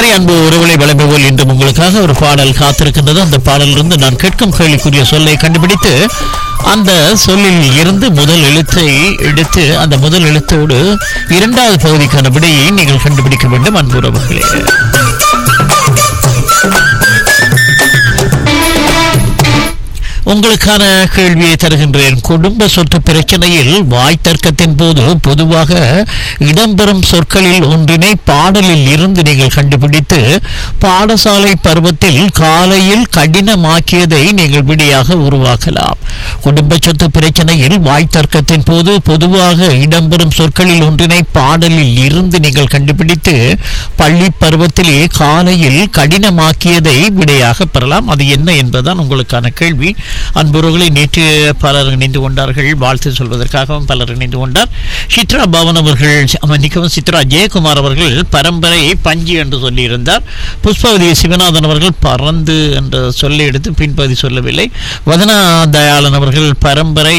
சரி அன்பு உறவுகளை வழமை போல் இன்று உங்களுக்காக ஒரு பாடல் காத்திருக்கின்றது அந்த பாடலிலிருந்து நான் கேட்கும் கேள்விக்குரிய சொல்லை கண்டுபிடித்து அந்த சொல்லில் இருந்து முதல் எழுத்தை எடுத்து அந்த முதல் எழுத்தோடு இரண்டாவது பகுதிக்கான விடையை நீங்கள் கண்டுபிடிக்க வேண்டும் அன்பு உறவுகளே உங்களுக்கான கேள்வியை தருகின்றேன் குடும்ப சொத்து பிரச்சனையில் வாய் தர்க்கத்தின் போது பொதுவாக இடம்பெறும் சொற்களில் ஒன்றினை பாடலில் இருந்து நீங்கள் கண்டுபிடித்து பாடசாலை பருவத்தில் காலையில் கடினமாக்கியதை நீங்கள் விடியாக உருவாக்கலாம் குடும்ப சொத்து பிரச்சனையில் வாய் தர்க்கத்தின் போது பொதுவாக இடம்பெறும் சொற்களில் ஒன்றினை பாடலில் இருந்து நீங்கள் கண்டுபிடித்து பள்ளி பருவத்திலே காலையில் கடினமாக்கியதை விடையாக பெறலாம் அது என்ன என்பதுதான் உங்களுக்கான கேள்வி அன்புறவுகளை நேற்று பலர் இணைந்து கொண்டார்கள் வாழ்த்து சொல்வதற்காகவும் பலர் இணைந்து கொண்டார் சித்ரா பவன் அவர்கள் மன்னிக்கவும் சித்ரா ஜெயக்குமார் அவர்கள் பரம்பரை பஞ்சு என்று சொல்லியிருந்தார் புஷ்பவதி சிவநாதன் அவர்கள் பறந்து என்ற சொல்லை எடுத்து பின்பதி சொல்லவில்லை வதனா தயாளன் அவர்கள் பரம்பரை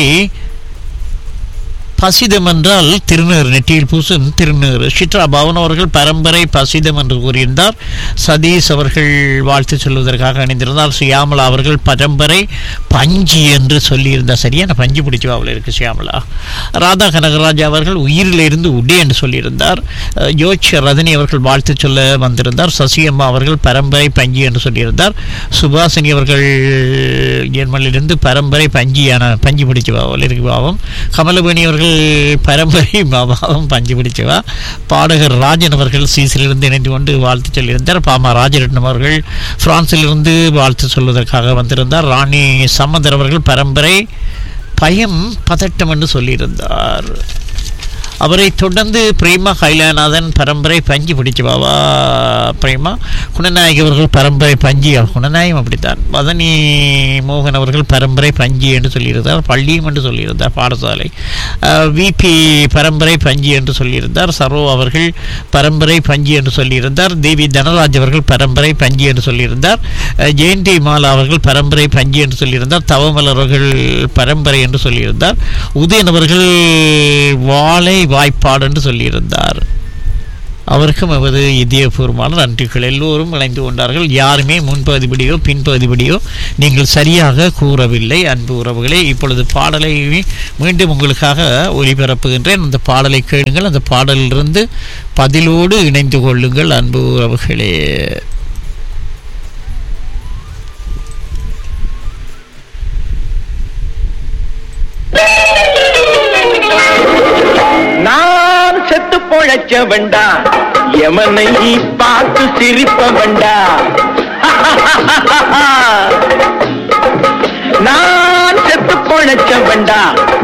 பசிதம் என்றால் திருநீர் நெற்றியில் பூசும் திருநீர் சித்ரா பவன் அவர்கள் பரம்பரை பசிதம் என்று கூறியிருந்தார் சதீஷ் அவர்கள் வாழ்த்து சொல்வதற்காக அணிந்திருந்தார் சியாமலா அவர்கள் பரம்பரை பஞ்சு என்று சொல்லியிருந்தார் சரியான பஞ்சு பிடிச்சு அவள் இருக்கு சியாமலா ராதா கனகராஜா அவர்கள் உயிரிலிருந்து உடே என்று சொல்லியிருந்தார் அஹ், ஜோச் ரதனி அவர்கள் வாழ்த்து சொல்ல வந்திருந்தார் சசியம்மா அவர்கள் பரம்பரை பஞ்சு என்று சொல்லியிருந்தார் சுபாசினி அவர்கள் ஜெர்மனிலிருந்து பரம்பரை பஞ்சியான பஞ்சு பிடிச்சவா அவள் இருக்கு பாவம் கமலவேணி அவர்கள் பரம்பரை பாபாவும் பஞ்சு பிடிச்சவா பாடகர் ராஜன் அவர்கள் சீசிலிருந்து இணைந்து கொண்டு வாழ்த்து சொல்லியிருந்தார் பாமா ராஜரட்னம் அவர்கள் பிரான்சிலிருந்து வாழ்த்து சொல்வதற்காக வந்திருந்தார் ராணி சம்மந்தர் அவர்கள் பரம்பரை பயம் பதட்டம் என்று சொல்லியிருந்தார் அவரை தொடர்ந்து பிரேமா கைலாநாதன் பரம்பரை பஞ்சு பிடிச்சு பாவா பிரேமா குணநாயகி அவர்கள் பரம்பரை பஞ்சு குணநாயகம் அப்படித்தான் வதனி மோகன் அவர்கள் பரம்பரை பஞ்சு என்று சொல்லியிருந்தார் பள்ளியும் என்று சொல்லியிருந்தார் பாடசாலை விபி பரம்பரை பஞ்சு என்று சொல்லியிருந்தார் சரோ அவர்கள் பரம்பரை பஞ்சு என்று சொல்லியிருந்தார் தேவி தனராஜ் அவர்கள் பரம்பரை பஞ்சு என்று சொல்லியிருந்தார் அஹ், ஜெயந்தி மாலா அவர்கள் பரம்பரை பஞ்சு என்று சொல்லியிருந்தார் தவமலர் அவர்கள் பரம்பரை என்று சொல்லியிருந்தார் உதயன் அவர்கள் வாழை வாய்ப்பாடு என்று சொல்லியிருந்தார் அவருக்கும் எமது இதயபூர்வமான நன்றிகள் எல்லோரும் இணைந்து கொண்டார்கள் யாருமே முன்பகுதிபடியோ பின்பகுதிபடியோ நீங்கள் சரியாக கூறவில்லை அன்பு உறவுகளே இப்பொழுது பாடலை மீண்டும் உங்களுக்காக ஒளிபரப்புகின்றேன் அந்த பாடலை கேளுங்கள் அந்த பாடலிலிருந்து பதிலோடு இணைந்து கொள்ளுங்கள் அன்பு உறவுகளே நான் செத்து பொழைச்ச வேண்டா யமனை பார்த்து சிரிப்ப வேண்டா நான் செத்து பொழைச்ச வேண்டா